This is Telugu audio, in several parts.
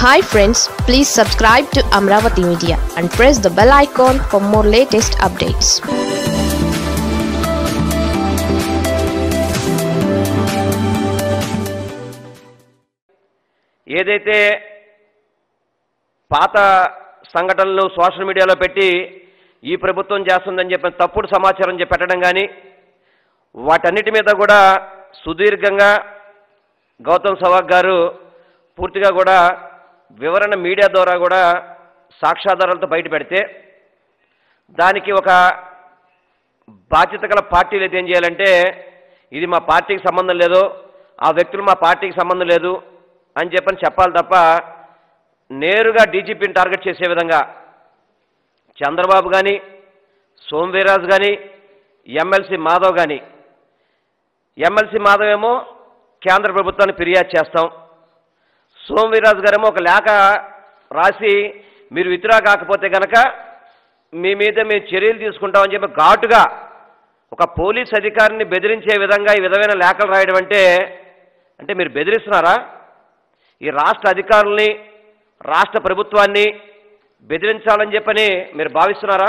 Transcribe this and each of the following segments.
hi friends please subscribe to Amaravati media and press the bell icon for more latest updates ఏదైతే పాత సంఘటనలు సోషల్ మీడియాలో పెట్టి ఈ ప్రభుత్వం చేస్తుందని చెప్పిన తప్పుడు సమాచారం చెప్పి పెట్టడం కానీ వాటన్నిటి మీద కూడా సుదీర్ఘంగా గౌతమ్ సవాగ్ గారు పూర్తిగా కూడా వివరణ మీడియా ద్వారా కూడా సాక్ష్యాధారాలతో బయట పెడితే దానికి ఒక బాధ్యత గల పార్టీలు అయితే ఏం చేయాలంటే ఇది మా పార్టీకి సంబంధం లేదు ఆ వ్యక్తులు మా పార్టీకి సంబంధం లేదు అని చెప్పని చెప్పాలి తప్ప నేరుగా డీజీపీని టార్గెట్ చేసే విధంగా చంద్రబాబు కానీ సోమవీరాజు కానీ ఎమ్మెల్సీ మాధవ్ కానీ ఎమ్మెల్సీ మాధవ్ ఏమో కేంద్ర ప్రభుత్వాన్ని ఫిర్యాదు చేస్తాం సోమవీరాజు గారేమో ఒక లేఖ రాసి మీరు విత్డ్రా కాకపోతే కనుక మీ మీద మేము చర్యలు తీసుకుంటామని చెప్పి ఘాటుగా ఒక పోలీస్ అధికారిని బెదిరించే విధంగా ఈ విధమైన లేఖలు రాయడం అంటే అంటే మీరు బెదిరిస్తున్నారా ఈ రాష్ట్ర అధికారుల్ని రాష్ట్ర ప్రభుత్వాన్ని బెదిరించాలని చెప్పని మీరు భావిస్తున్నారా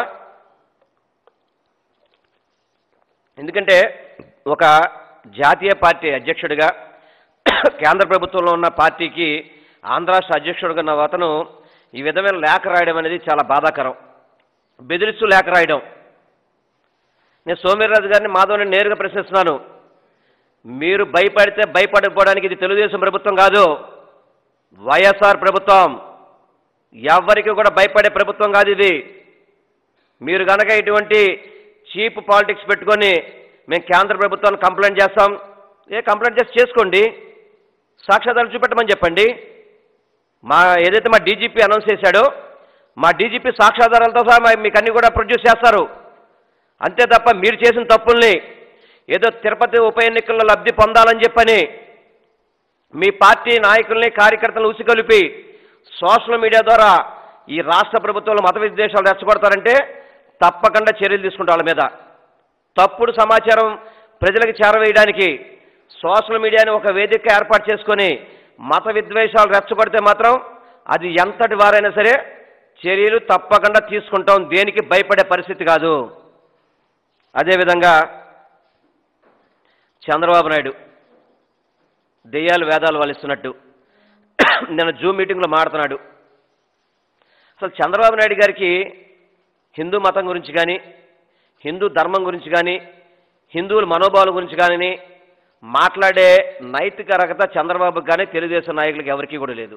ఎందుకంటే ఒక జాతీయ పార్టీ అధ్యక్షుడిగా కేంద్ర ప్రభుత్వంలో ఉన్న పార్టీకి ఆంధ్ర రాష్ట్ర అధ్యక్షుడిగా ఉన్న అతను ఈ విధమైన లేఖ రాయడం అనేది చాలా బాధాకరం బెదిరిస్తూ లేఖ రాయడం నేను సోమవీర్రాజు గారిని మాధవ్ని నేరుగా ప్రశ్నిస్తున్నాను మీరు భయపడితే భయపడిపోవడానికి ఇది తెలుగుదేశం ప్రభుత్వం కాదు వైఎస్ఆర్ ప్రభుత్వం ఎవరికి కూడా భయపడే ప్రభుత్వం కాదు ఇది మీరు కనుక ఇటువంటి చీప్ పాలిటిక్స్ పెట్టుకొని మేము కేంద్ర ప్రభుత్వాన్ని కంప్లైంట్ చేస్తాం ఏ కంప్లైంట్ చేసి చేసుకోండి సాక్ష్యాధారాలు చూపెట్టమని చెప్పండి మా ఏదైతే మా డీజీపీ అనౌన్స్ చేశాడో మా డీజీపీ సాక్ష్యాధారాలతో సహా మా- మీకు అన్ని కూడా ప్రొడ్యూస్ చేస్తారు అంతే తప్ప మీరు చేసిన తప్పుల్ని ఏదో తిరుపతి ఉప ఎన్నికల్లో లబ్ధి పొందాలని చెప్పని మీ పార్టీ నాయకుల్ని కార్యకర్తలను ఉసిగొలిపి సోషల్ మీడియా ద్వారా ఈ రాష్ట్ర ప్రభుత్వంలో మత విద్వేషాలు రెచ్చగొడతారంటే తప్పకుండా చర్యలు తీసుకుంటాం వాళ్ళ మీద తప్పుడు సమాచారం ప్రజలకు చేరవేయడానికి సోషల్ మీడియాని ఒక వేదిక ఏర్పాటు చేసుకొని మత విద్వేషాలు రెచ్చగొడితే మాత్రం అది ఎంతటి వారైనా సరే చర్యలు తప్పకుండా తీసుకుంటాం దేనికి భయపడే పరిస్థితి కాదు అదేవిధంగా చంద్రబాబు నాయుడు దెయ్యాలు వేదాలు వలిస్తున్నట్టు నిన్న జూమ్ మీటింగ్లో మాడుతున్నాడు అసలు చంద్రబాబు నాయుడు గారికి హిందూ మతం గురించి కానీ హిందూ ధర్మం గురించి కానీ హిందువుల మనోభావాల గురించి కానీ మాట్లాడే నైతిక అర్హత చంద్రబాబుకి కానీ తెలుగుదేశం నాయకులకు ఎవరికీ కూడా లేదు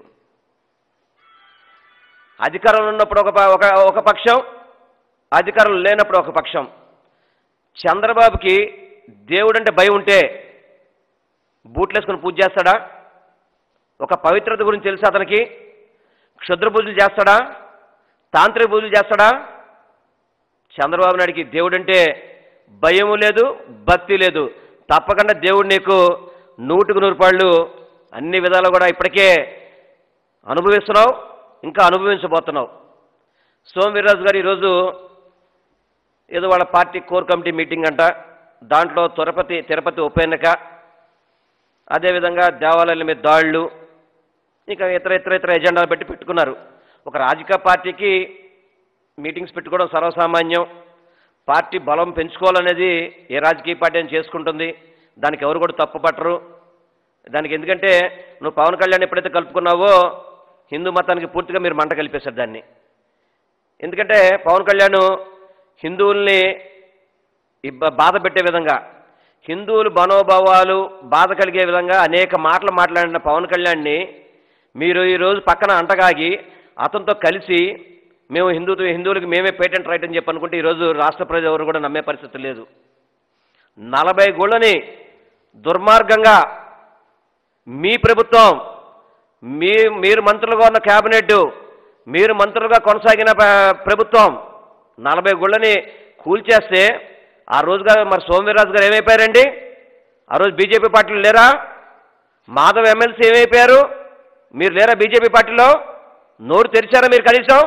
అధికారంలో ఉన్నప్పుడు ఒక ప- ఒక ఒక పక్షం అధికారంలో లేనప్పుడు ఒక పక్షం చంద్రబాబుకి దేవుడంటే భయం ఉంటే బూట్లు వేసుకొని పూజ చేస్తాడా ఒక పవిత్రత గురించి తెలుసు అతనికి క్షుద్ర పూజలు చేస్తాడా తాంత్రిక పూజలు చేస్తాడా చంద్రబాబు నాయుడికి దేవుడంటే భయము లేదు భక్తి లేదు తప్పకుండా దేవుడు నీకు నూటికి నూరు పాళ్ళు అన్ని విధాలు కూడా ఇప్పటికే అనుభవిస్తున్నావు ఇంకా అనుభవించబోతున్నావు సోమవీర్రాజు గారు ఈరోజు ఏదో వాళ్ళ పార్టీ కోర్ కమిటీ మీటింగ్ అంట దాంట్లో తిరుపతి తిరుపతి ఉప ఎన్నిక అదేవిధంగా దేవాలయాల మీద దాడులు ఇంకా ఇతర ఇతర ఇతర ఎజెండాలు పెట్టి పెట్టుకున్నారు ఒక రాజకీయ పార్టీకి మీటింగ్స్ పెట్టుకోవడం సర్వసామాన్యం పార్టీ బలం పెంచుకోవాలనేది ఏ రాజకీయ పార్టీ అని చేసుకుంటుంది దానికి ఎవరు కూడా తప్పు పట్టరు దానికి ఎందుకంటే నువ్వు పవన్ కళ్యాణ్ ఎప్పుడైతే కలుపుకున్నావో హిందూ మతానికి పూర్తిగా మీరు మంట కలిపేశారు దాన్ని ఎందుకంటే పవన్ కళ్యాణ్ హిందువుల్ని ఇబ్బ బాధ పెట్టే విధంగా హిందువులు మనోభావాలు బాధ కలిగే విధంగా అనేక మాటలు మాట్లాడిన పవన్ కళ్యాణ్ని మీరు ఈరోజు పక్కన అంటగాగి అతనితో కలిసి మేము హిందూ హిందువులకి మేమే పేటెంట్ రైట్ అని చెప్పి అనుకుంటే ఈరోజు రాష్ట్ర ప్రజలు ఎవరు కూడా నమ్మే పరిస్థితి లేదు నలభై గుళ్ళని దుర్మార్గంగా మీ ప్రభుత్వం మీ మీరు మంత్రులుగా ఉన్న క్యాబినెట్ మీరు మంత్రులుగా కొనసాగిన ప్ర- ప్రభుత్వం నలభై గుళ్ళని కూల్చేస్తే ఆ రోజుగా మరి సోమవీర్రాజు గారు ఏమైపోయారండి ఆ రోజు బీజేపీ పార్టీలో లేరా మాధవ్ ఎమ్మెల్సీ ఏమైపోయారు మీరు లేరా బీజేపీ పార్టీలో నోరు తెరిచారా మీరు కనీసం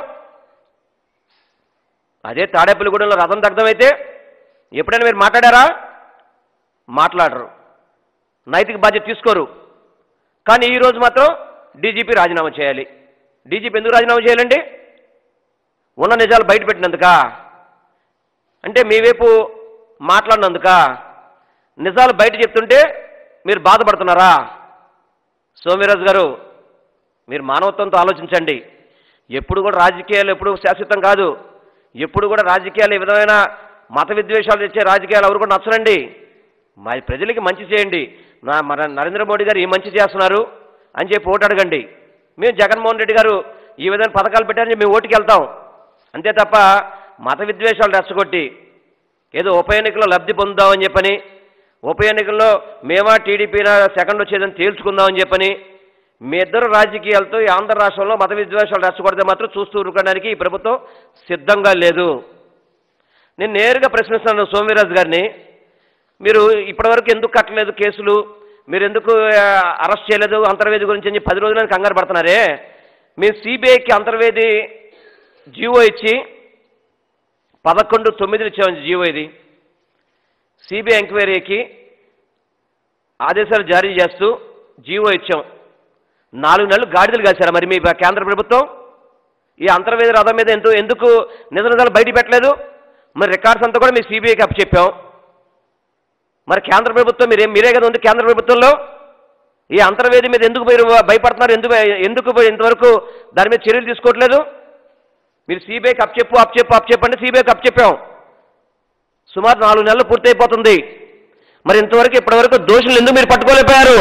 అదే తాడేపల్లిగూడెంలో రథం దగ్ధమైతే ఎప్పుడైనా మీరు మాట్లాడారా మాట్లాడరు నైతిక బాధ్యత తీసుకోరు కానీ ఈరోజు మాత్రం డీజీపీ రాజీనామా చేయాలి డీజీపీ ఎందుకు రాజీనామా చేయాలండి ఉన్న నిజాలు బయట పెట్టినందుక అంటే మీ వైపు మాట్లాడినందుక నిజాలు బయట చెప్తుంటే మీరు బాధపడుతున్నారా సోమిరాజు గారు మీరు మానవత్వంతో ఆలోచించండి ఎప్పుడు కూడా రాజకీయాలు ఎప్పుడు శాశ్వతం కాదు ఎప్పుడు కూడా రాజకీయాలు ఈ విధమైన మత విద్వేషాలు ఇచ్చే రాజకీయాలు ఎవరు కూడా నచ్చరండి మా ప్రజలకి మంచి చేయండి నా మన నరేంద్ర మోడీ గారు ఈ మంచి చేస్తున్నారు అని చెప్పి ఓటు అడగండి మేము జగన్మోహన్ రెడ్డి గారు ఈ విధమైన పథకాలు పెట్టారని చెప్పి మేము ఓటుకి వెళ్తాం అంతే తప్ప మత విద్వేషాలు రెచ్చగొట్టి ఏదో ఉప ఎన్నికల్లో లబ్ధి పొందుదామని చెప్పని ఉప ఎన్నికల్లో మేమా టీడీపీనా సెకండ్ వచ్చేదని తేల్చుకుందామని చెప్పని మీ ఇద్దరు రాజకీయాలతో ఈ ఆంధ్ర రాష్ట్రంలో మత విద్వేషాలు రెచ్చగొడితే మాత్రం చూస్తూ ఊరుకోవడానికి ఈ ప్రభుత్వం సిద్ధంగా లేదు నేను నేరుగా ప్రశ్నిస్తున్నాను సోమవీరాజు గారిని మీరు ఇప్పటివరకు ఎందుకు కట్టలేదు కేసులు మీరు ఎందుకు ఆ, అరెస్ట్ చేయలేదు అంతర్వేది గురించి అని చెప్పి పది రోజులని కంగారు పడుతున్నారే మేము సిబిఐకి అంతర్వేది జీవో ఇచ్చి పదకొండు తొమ్మిదిని ఇచ్చాం జీవో ఇది సిబిఐ ఎంక్వైరీకి ఆదేశాలు జారీ చేస్తూ జీవో ఇచ్చాం నాలుగు నెలలు గాడిదలు కాశారా మరి మీ కేంద్ర ప్రభుత్వం ఈ అంతర్వేది రథం మీద ఎంతో ఎందుకు నిజ నిజాలు బయట పెట్టలేదు మరి రికార్డ్స్ అంతా కూడా మీ సిబిఐకి అప్పచెప్పాం మరి కేంద్ర ప్రభుత్వం మీరే మీరే కదా ఉంది కేంద్ర ప్రభుత్వంలో ఈ అంతర్వేది మీద ఎందుకు మీరు భయపడుతున్నారు ఎందుకు ఎందుకు ఇంతవరకు దాని మీద చర్యలు తీసుకోవట్లేదు మీరు సిబిఐకి అప్పచెప్పు అప్పచెప్పు అప్పచెప్పు అంటే సిబిఐకి అప్పచెప్పాం సుమారు నాలుగు నెలలు పూర్తయిపోతుంది మరి ఇంతవరకు ఇప్పటివరకు దోషులు ఎందుకు మీరు పట్టుకోలేకపోయారు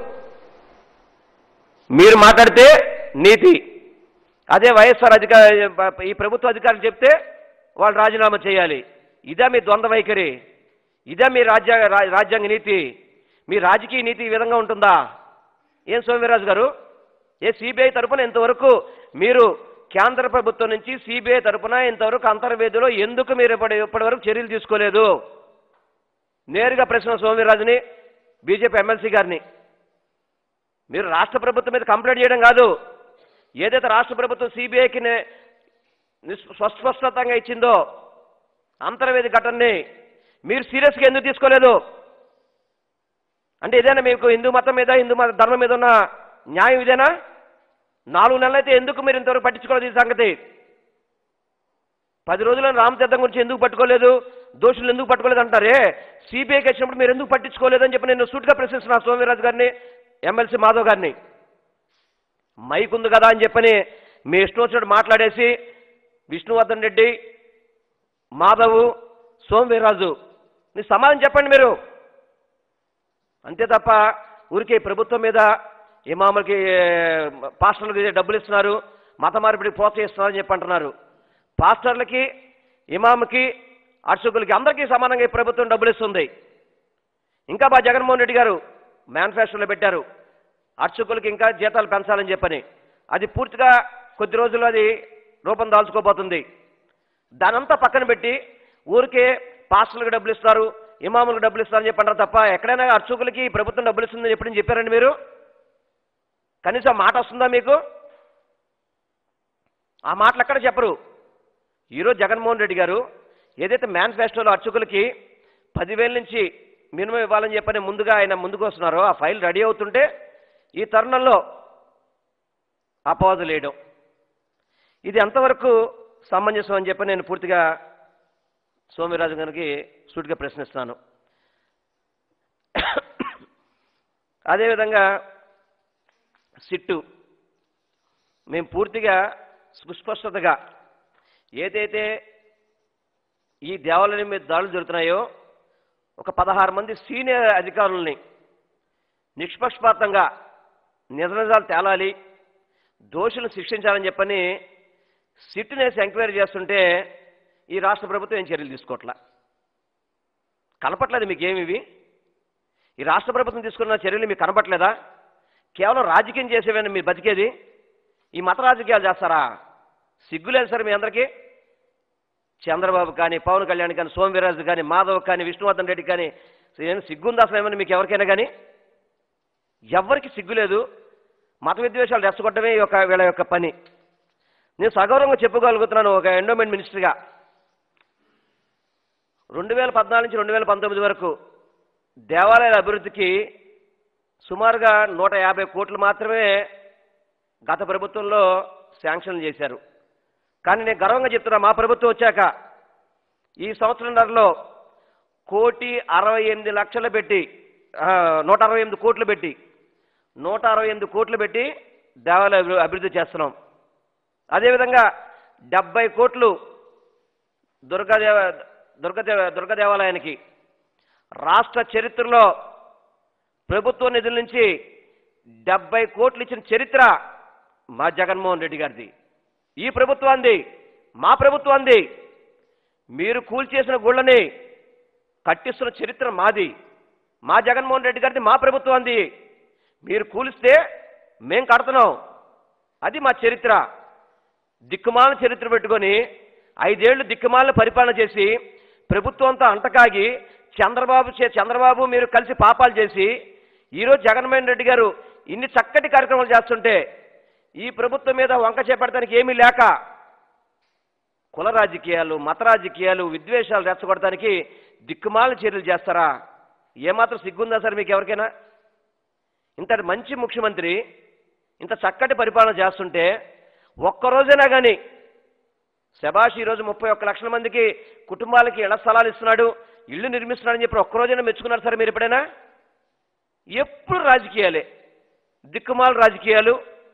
మీరు మాట్లాడితే నీతి అదే వైఎస్ఆర్ అధికార ఈ ప్రభుత్వ అధికారులు చెప్తే వాళ్ళు రాజీనామా చేయాలి ఇదే మీ ద్వంద్వ వైఖరి ఇదే మీ రాజ్య రా- రాజ్యాంగ నీతి మీ రాజకీయ నీతి ఈ విధంగా ఉంటుందా ఏం సోమవీరాజు గారు ఏ సిబిఐ తరపున ఇంతవరకు మీరు కేంద్ర ప్రభుత్వం నుంచి సిబిఐ తరపున ఇంతవరకు అంతర్వేదిలో ఎందుకు మీరు ఇప్పటి ఇప్పటివరకు చర్యలు తీసుకోలేదు నేరుగా ప్రశ్న సోమవీరాజుని బీజేపీ ఎమ్మెల్సీ గారిని మీరు రాష్ట్ర ప్రభుత్వం మీద కంప్లైంట్ చేయడం కాదు ఏదైతే రాష్ట్ర ప్రభుత్వం సిబిఐకి స్పష్టంగా ఇచ్చిందో అంతర్వేది ఘటనని మీరు సీరియస్గా ఎందుకు తీసుకోలేదు అంటే ఇదేనా మీకు హిందూ మతం మీద హిందూ మత ధర్మం మీద ఉన్న న్యాయం ఇదేనా నాలుగు నెలలు అయితే ఎందుకు మీరు ఇంతవరకు పట్టించుకోలేదు ఈ సంగతి పది రోజుల్లో రామతీర్థం గురించి ఎందుకు పట్టుకోలేదు దోషులు ఎందుకు పట్టుకోలేదు అంటారే సిబిఐకి వచ్చినప్పుడు మీరు ఎందుకు పట్టించుకోలేదని చెప్పి నేను సూట్గా ప్రశ్నిస్తున్నా సోమవీరాజు గారిని ఎమ్మెల్సీ మాధవ్ గారిని మైక్ ఉంది కదా అని చెప్పని మీ ఇష్టం వచ్చినట్టు మాట్లాడేసి విష్ణువర్ధన్ రెడ్డి మాధవ్ సోమవీరాజు నీ సమాధానం చెప్పండి మీరు అంతే తప్ప ఊరికే ప్రభుత్వం మీద ఇమాములకి పాస్టర్లకి డబ్బులు ఇస్తున్నారు మత మార్పిడికి ప్రోత్సహిస్తున్నారని చెప్పి అంటున్నారు పాస్టర్లకి ఇమాముకి అర్చకులకి అందరికీ సమానంగా ఈ ప్రభుత్వం డబ్బులు ఇస్తుంది ఇంకా బా జగన్మోహన్ రెడ్డి గారు మేనిఫెస్టోలో పెట్టారు అర్చకులకి ఇంకా జీతాలు పెంచాలని చెప్పని అది పూర్తిగా కొద్ది రోజుల్లో అది రూపం దాల్చుకోబోతుంది దానంతా పక్కన పెట్టి ఊరికే పాస్టర్లకు డబ్బులు ఇస్తారు ఇమాములకు డబ్బులు ఇస్తారని చెప్పి అంటారు తప్ప ఎక్కడైనా అర్చకులకి ఈ ప్రభుత్వం డబ్బులు ఇస్తుందని ఎప్పుడని చెప్పారండి మీరు కనీసం మాట వస్తుందా మీకు ఆ మాటలు ఎక్కడ చెప్పరు ఈరోజు జగన్మోహన్ రెడ్డి గారు ఏదైతే మేనిఫెస్టోలో అర్చకులకి పదివేల నుంచి మినిమం ఇవ్వాలని చెప్పని ముందుగా ఆయన ముందుకు వస్తున్నారో ఆ ఫైల్ రెడీ అవుతుంటే ఈ తరుణంలో అపవాదులు వేయడం ఇది ఎంతవరకు సమంజసం అని చెప్పి నేను పూర్తిగా సోమిరాజు గారికి సూటిగా ప్రశ్నిస్తున్నాను అదేవిధంగా సిట్టు మేము పూర్తిగా సుస్పష్టతగా ఏదైతే ఈ దేవాలయం మీద దాడులు జరుగుతున్నాయో ఒక పదహారు మంది సీనియర్ అధికారుల్ని నిష్పక్షపాతంగా నిజ నిజాలు తేలాలి దోషులను శిక్షించాలని చెప్పని సిట్నేసి ఎంక్వైరీ చేస్తుంటే ఈ రాష్ట్ర ప్రభుత్వం ఏం చర్యలు తీసుకోవట్లా కనపట్లేదు మీకు ఏమి ఇవి ఈ రాష్ట్ర ప్రభుత్వం తీసుకున్న చర్యలు మీకు కనపట్లేదా కేవలం రాజకీయం చేసేవేనా మీరు బతికేది ఈ మత రాజకీయాలు చేస్తారా సిగ్గులేదు సార్ మీ అందరికీ చంద్రబాబు కానీ పవన్ కళ్యాణ్ కానీ సోమవీరాజు కానీ మాధవ్ కానీ విష్ణువర్ధన్ రెడ్డి కానీ ఏం సిగ్గుందా అసలు ఏమైనా మీకు ఎవరికైనా కానీ ఎవరికి సిగ్గులేదు మత విద్వేషాలు రెచ్చగొట్టడమే ఈ యొక్క వీళ్ళ యొక్క పని నేను సగౌరవంగా చెప్పుకోగలుగుతున్నాను ఒక ఎండోమెంట్ మినిస్టర్గా రెండు వేల పద్నాలుగు నుంచి రెండు వేల పంతొమ్మిది వరకు దేవాలయాల అభివృద్ధికి సుమారుగా నూట యాభై కోట్లు మాత్రమే గత ప్రభుత్వంలో శాంక్షన్ చేశారు కానీ నేను గర్వంగా చెప్తున్నా మా ప్రభుత్వం వచ్చాక ఈ సంవత్సరంన్నరలో కోటి అరవై ఎనిమిది లక్షలు పెట్టి ఆ, నూట అరవై ఎనిమిది కోట్లు పెట్టి నూట అరవై ఎనిమిది కోట్లు పెట్టి దేవాలయ అభి- అభివృద్ధి చేస్తున్నాం అదేవిధంగా డెబ్బై కోట్లు దుర్గాదేవ దుర్గదేవ దుర్గ దేవాలయానికి రాష్ట్ర చరిత్రలో ప్రభుత్వ నిధుల నుంచి డెబ్బై కోట్లు ఇచ్చిన చరిత్ర మా జగన్మోహన్ రెడ్డి గారిది ఈ ప్రభుత్వాన్ని మా ప్రభుత్వాన్ని మీరు కూల్చేసిన గుళ్ళని కట్టిస్తున్న చరిత్ర మాది మా జగన్మోహన్ రెడ్డి గారిది మా ప్రభుత్వాన్ని మీరు కూలిస్తే మేం కడుతున్నాం అది మా చరిత్ర దిక్కుమాల చరిత్ర పెట్టుకొని ఐదేళ్లు దిక్కుమాల పరిపాలన చేసి ప్రభుత్వంతో అంటకాగి చంద్రబాబు చే- చంద్రబాబు మీరు కలిసి పాపాలు చేసి ఈరోజు జగన్మోహన్ రెడ్డి గారు ఇన్ని చక్కటి కార్యక్రమాలు చేస్తుంటే ఈ ప్రభుత్వం మీద వంక చేపడటానికి ఏమీ లేక కుల రాజకీయాలు మత రాజకీయాలు విద్వేషాలు రెచ్చగొడటానికి దిక్కుమాల చర్యలు చేస్తారా ఏమాత్రం సిగ్గుందా సార్ మీకు ఎవరికైనా ఇంతటి మంచి ముఖ్యమంత్రి ఇంత చక్కటి పరిపాలన చేస్తుంటే ఒక్కరోజైనా కానీ శబాష్ ఈరోజు ముప్పై ఒక్క లక్షల మందికి కుటుంబాలకి ఇళ్ల స్థలాలు ఇస్తున్నాడు ఇల్లు నిర్మిస్తున్నాడని చెప్పి ఒక్కరోజైనా మెచ్చుకున్నారు సార్ మీరు ఎప్పుడైనా ఎప్పుడు రాజకీయాలే దిక్కుమాల రాజకీయాలు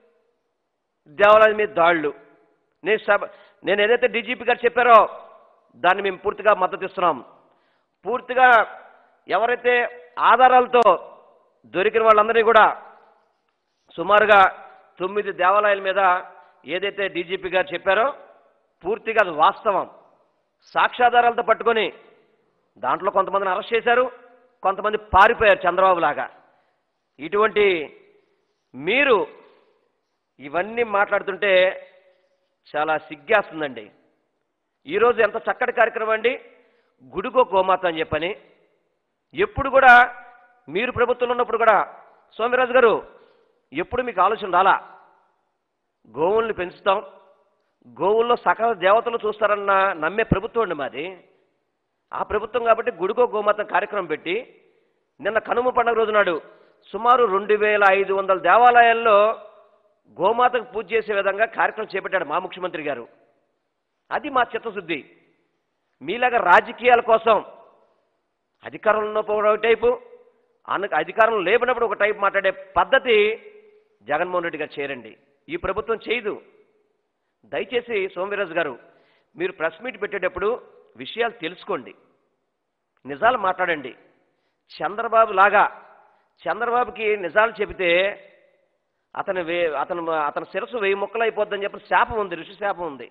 దేవాలయం మీద దాళ్ళు నేను సభ నేను ఏదైతే డీజీపీ గారు చెప్పారో దాన్ని మేము పూర్తిగా మద్దతు ఇస్తున్నాం పూర్తిగా ఎవరైతే ఆధారాలతో దొరికిన వాళ్ళందరినీ కూడా సుమారుగా తొమ్మిది దేవాలయాల మీద ఏదైతే డీజీపీ గారు చెప్పారో పూర్తిగా అది వాస్తవం సాక్ష్యాధారాలతో పట్టుకొని దాంట్లో కొంతమందిని అరెస్ట్ చేశారు కొంతమంది పారిపోయారు చంద్రబాబు లాగా ఇటువంటి మీరు ఇవన్నీ మాట్లాడుతుంటే చాలా సిగ్గేస్తుందండి ఈరోజు ఎంత చక్కటి కార్యక్రమం అండి గుడికో గోమాత అని చెప్పని ఎప్పుడు కూడా మీరు ప్రభుత్వంలో ఉన్నప్పుడు కూడా సోమరాజు గారు ఎప్పుడు మీకు ఆలోచన రాలా గోవుల్ని పెంచుతాం గోవుల్లో సకల దేవతలు చూస్తారన్న నమ్మే ప్రభుత్వం అండి మాది ఆ ప్రభుత్వం కాబట్టి గుడికో గోమాత కార్యక్రమం పెట్టి నిన్న కనుమ పండుగ రోజు నాడు సుమారు రెండు వేల ఐదు వందల దేవాలయాల్లో గోమాతకు పూజ చేసే విధంగా కార్యక్రమం చేపట్టాడు మా ముఖ్యమంత్రి గారు అది మా చిత్తశుద్ధి మీలాగా రాజకీయాల కోసం అధికారంలో ఉన్నప్పుడు ఒక టైపు అన అధికారం లేనప్పుడు ఒక టైపు మాట్లాడే పద్ధతి జగన్మోహన్ రెడ్డి గారు చేయరండి ఈ ప్రభుత్వం చేయదు దయచేసి సోమవీరాజు గారు మీరు ప్రెస్ మీట్ పెట్టేటప్పుడు విషయాలు తెలుసుకోండి నిజాలు మాట్లాడండి చంద్రబాబు లాగా చంద్రబాబుకి నిజాలు చెబితే అతని వే అతను అతని శిరస్సు వెయ్యి ముక్కలు అయిపోద్దని చెప్పి శాపం ఉంది ఋషి శాపం ఉంది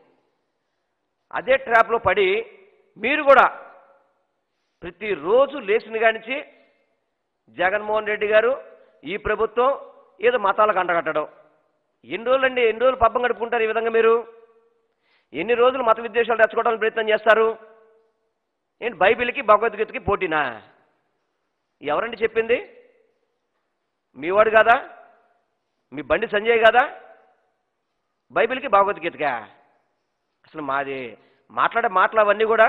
అదే ట్రాప్లో పడి మీరు కూడా ప్రతిరోజు లేచిన కానించి జగన్మోహన్ రెడ్డి గారు ఈ ప్రభుత్వం ఏదో మతాలకు అంటగట్టడం ఎన్ని రోజులండి ఎన్ని రోజులు పబ్బం గడుపుకుంటారు ఈ విధంగా మీరు ఎన్ని రోజులు మత విద్వేషాలు తెచ్చుకోవడానికి ప్రయత్నం చేస్తారు ఏంటి బైబిల్కి భగవద్గీతకి పోటీనా ఎవరండి చెప్పింది మీవాడు కాదా మీ బండి సంజయ్ కాదా బైబిల్కి భగవద్గీతకా అసలు మాది మాట్లాడే మాటలు అవన్నీ కూడా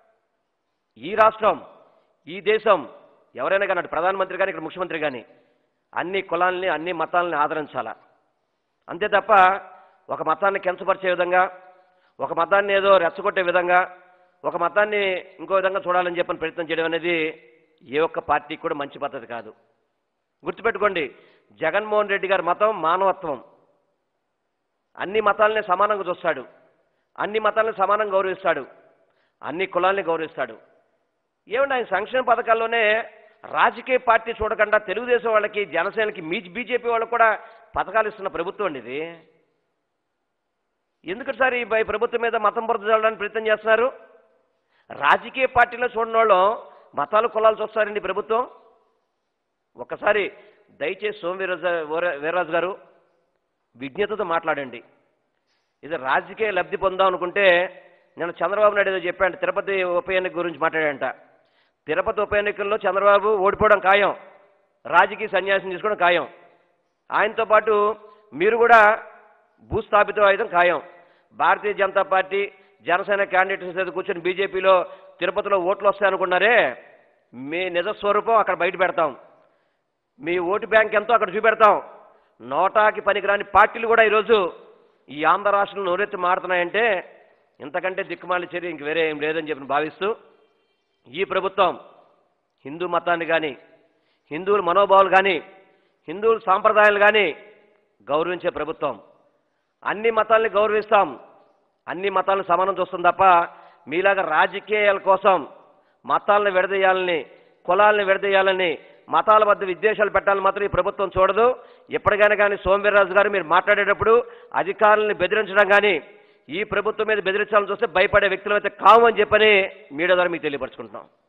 ఈ రాష్ట్రం ఈ దేశం ఎవరైనా కానీ అటు ప్రధానమంత్రి కానీ ఇక్కడ ముఖ్యమంత్రి కానీ అన్ని కులాలని అన్ని మతాలని ఆదరించాలా అంతే తప్ప ఒక మతాన్ని కించపరిచే విధంగా ఒక మతాన్ని ఏదో రెచ్చగొట్టే విధంగా ఒక మతాన్ని ఇంకో విధంగా చూడాలని చెప్పని ప్రయత్నం చేయడం అనేది ఏ ఒక్క పార్టీకి కూడా మంచి పద్ధతి కాదు గుర్తుపెట్టుకోండి జగన్మోహన్ రెడ్డి గారి మతం మానవత్వం అన్ని మతాలని సమానంగా చూస్తాడు అన్ని మతాలను సమానంగా గౌరవిస్తాడు అన్ని కులాల్ని గౌరవిస్తాడు ఏమంటే ఆయన సంక్షేమ పథకాల్లోనే రాజకీయ పార్టీ చూడకుండా తెలుగుదేశం వాళ్ళకి జనసేనకి మీ బీజేపీ వాళ్ళకి కూడా పథకాలు ఇస్తున్న ప్రభుత్వం అండి ఇది ఎందుకు సార్ ఈ బై- ప్రభుత్వం మీద మతం బురద చల్లడానికి ప్రయత్నం చేస్తున్నారు రాజకీయ పార్టీలో చూడని వాళ్ళు మతాలు కులాలు చూస్తారండి ఈ ప్రభుత్వం ఒక్కసారి దయచేసి సోమ వీర్రాజు వీర్రాజు గారు విజ్ఞతతో మాట్లాడండి ఇది రాజకీయ లబ్ధి పొందాం అనుకుంటే నేను చంద్రబాబు నాయుడు ఏదో చెప్పాడు తిరుపతి ఉప ఎన్నిక గురించి మాట్లాడాడంట తిరుపతి ఉప ఎన్నికల్లో చంద్రబాబు ఓడిపోవడం ఖాయం రాజకీయ సన్యాసం తీసుకోవడం ఖాయం ఆయనతో పాటు మీరు కూడా భూస్థాపితం అయ్యడం ఖాయం భారతీయ జనతా పార్టీ జనసేన క్యాండిడేట్స్ మీద కూర్చొని బీజేపీలో తిరుపతిలో ఓట్లు వస్తాయనుకున్నారే మీ నిజ స్వరూపం అక్కడ బయట పెడతాం మీ ఓటు బ్యాంక్ ఎంతో అక్కడ చూపెడతాం నోటాకి పనికిరాని పార్టీలు కూడా ఈరోజు ఈ ఆంధ్ర రాష్ట్రంలో నోరెత్తి మాడుతున్నాయంటే ఇంతకంటే దిక్కుమాలి చర్య ఇంక వేరే ఏం లేదని చెప్పి భావిస్తూ ఈ ప్రభుత్వం హిందూ మతాన్ని కానీ హిందువుల మనోభావాలు కానీ హిందువుల సాంప్రదాయాలు కానీ గౌరవించే ప్రభుత్వం అన్ని మతాల్ని గౌరవిస్తాం అన్ని మతాలను సమానం చూస్తాం తప్ప మీలాగా రాజకీయాల కోసం మతాలను విడదీయాలని కులాలను విడదీయాలని మతాల మధ్య విద్వేషాలు పెట్టాలని మాత్రం ఈ ప్రభుత్వం చూడదు ఎప్పటికైనా కానీ సోమవీర్రాజు గారు మీరు మాట్లాడేటప్పుడు అధికారులను బెదిరించడం కానీ ఈ ప్రభుత్వం మీద బెదిరించాలని చూస్తే భయపడే వ్యక్తులు అయితే కావు అని చెప్పని మీడియా ద్వారా మీకు తెలియపరచుకుంటున్నాం